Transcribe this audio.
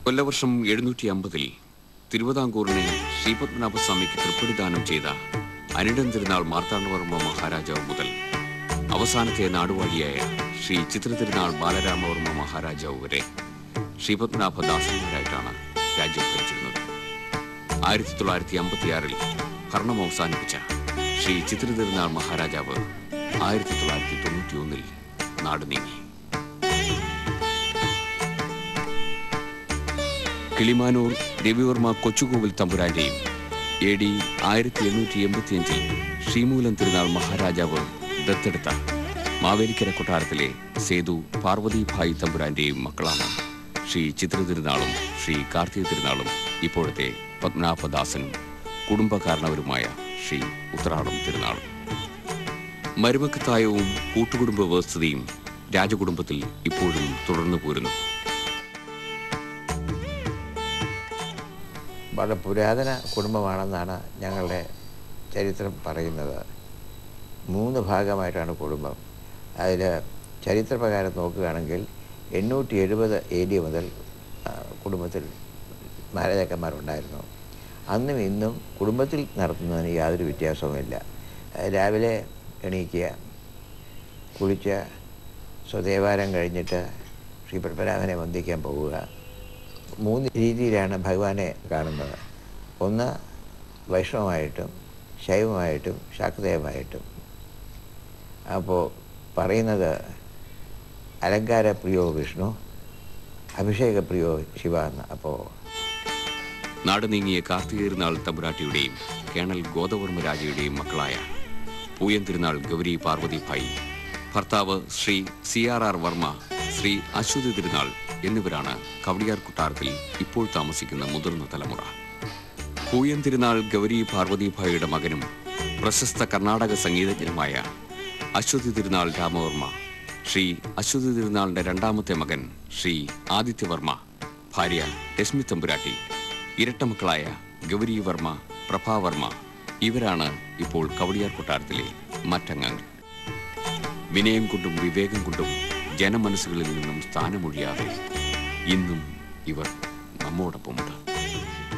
കൊല്ലവർഷം എഴുന്നൂറ്റി അമ്പതിൽ തിരുവിതാംകൂറിനെ ശ്രീപത്മനാഭസ്വാമിക്ക് തൃപ്പടിദാനം ചെയ്ത അനിടം തിരുനാൾ മാർത്താണ്ഡവർമ്മ മഹാരാജാവ് മുതൽ അവസാനത്തെ നാടുവാഴിയായ ശ്രീ ചിത്രതിരുനാൾ ബാലരാമവർമ്മ മഹാരാജാവ് വരെ ശ്രീപത്മനാഭദാസന്മാരായിട്ടാണ് രാജ്യം ഭരിച്ചിരുന്നത് ആയിരത്തി തൊള്ളായിരത്തി അമ്പത്തിയാറിൽ ഭരണം അവസാനിപ്പിച്ച ശ്രീ ചിത്രതിരുനാൾ മഹാരാജാവ് ആയിരത്തി തൊള്ളായിരത്തി തൊണ്ണൂറ്റി ഒന്നിൽ നാട് നീങ്ങി കിളിമാനൂർ രവിവർമ്മ കൊച്ചുകോവിൽ തമ്പുരാന്റെയും എ ഡി ആയിരത്തി എണ്ണൂറ്റി എൺപത്തിയഞ്ചിൽ ശ്രീമൂലം തിരുനാൾ മഹാരാജാവ് ദത്തെടുത്ത മാവേലിക്കര കൊട്ടാരത്തിലെ സേതു പാർവതിഭായ് തമ്പുരാന്റെയും മക്കളാണ് ശ്രീ ചിത്ര തിരുനാളും ശ്രീ കാർത്തിക തിരുനാളും ഇപ്പോഴത്തെ പത്മനാഭദാസനും കുടുംബകാരണവരുമായ ശ്രീ ഉത്രാടം തിരുനാളും മരുമക്കത്തായവും കൂട്ടുകുടുംബ വ്യവസ്ഥതയും രാജകുടുംബത്തിൽ ഇപ്പോഴും തുടർന്നു പോരുന്നു വളരെ പുരാതന കുടുംബമാണെന്നാണ് ഞങ്ങളുടെ ചരിത്രം പറയുന്നത് മൂന്ന് ഭാഗമായിട്ടാണ് കുടുംബം അതിൽ ചരിത്രപ്രകാരം നോക്കുകയാണെങ്കിൽ എണ്ണൂറ്റി എഴുപത് എ ഡി മുതൽ ആ, കുടുംബത്തിൽ മാരാജാക്കന്മാരുണ്ടായിരുന്നു അന്നും ഇന്നും കുടുംബത്തിൽ നടത്തുന്നതിന് യാതൊരു വ്യത്യാസവുമില്ല ആ, രാവിലെ എണീക്കുക കുളിച്ച് സ്വദേവാരം കഴിഞ്ഞിട്ട് ശ്രീ പത്മനാഭനെ വന്ദിക്കാൻ പോവുക മൂന്ന് രീതിയിലാണ് ഭഗവാനെ കാണുന്നത് ഒന്ന് വൈഷ്ണവമായിട്ടും ശൈവമായിട്ടും ശാക്തേയമായിട്ടും അപ്പോൾ പറയുന്നത് അലങ്കാരപ്രിയോ വിഷ്ണു അഭിഷേകപ്രിയോ ശിവ എന്ന് അപ്പോൾ നാട് നീങ്ങിയ കാർത്തികേരുനാൾ തമ്പുരാട്ടിയുടെയും കേണൽ ഗോദവർമ്മ രാജയുടെയും മക്കളായ പൂയൻ തിരുനാൾ ഗൗരി പാർവതിഭായി ഭർത്താവ് Shri C R R Varma Shri Aswathi Thirunal എന്നിവരാണ് കവടിയാർ കൊട്ടാരത്തിൽ ഇപ്പോൾ താമസിക്കുന്ന മുതിർന്ന തലമുറ പൂയൻ തിരുനാൾ ഗൗരി പാർവതിഭായിയുടെ മകനും പ്രശസ്ത കർണാടക സംഗീതജ്ഞനുമായ അശ്വതി തിരുനാൾ രാമവർമ്മ ശ്രീ അശ്വതി തിരുനാളിന്റെ രണ്ടാമത്തെ മകൻ ശ്രീ ആദിത്യവർമ്മ ഭാര്യ രശ്മി തമ്പുരാട്ടി ഇരട്ടമക്കളായ ഗൗരി വർമ്മ പ്രഭാവർമ്മ ഇവരാണ് ഇപ്പോൾ കവടിയാർ കൊട്ടാരത്തിലെ മറ്റംഗങ്ങൾ വിനയം കൊണ്ടും വിവേകം കൊണ്ടും ജനമനസ്സുകളിൽ നിന്നും സ്ഥാനമൊഴിയാതെ ഇന്നും ഇവർ നമ്മോടൊപ്പമുണ്ട്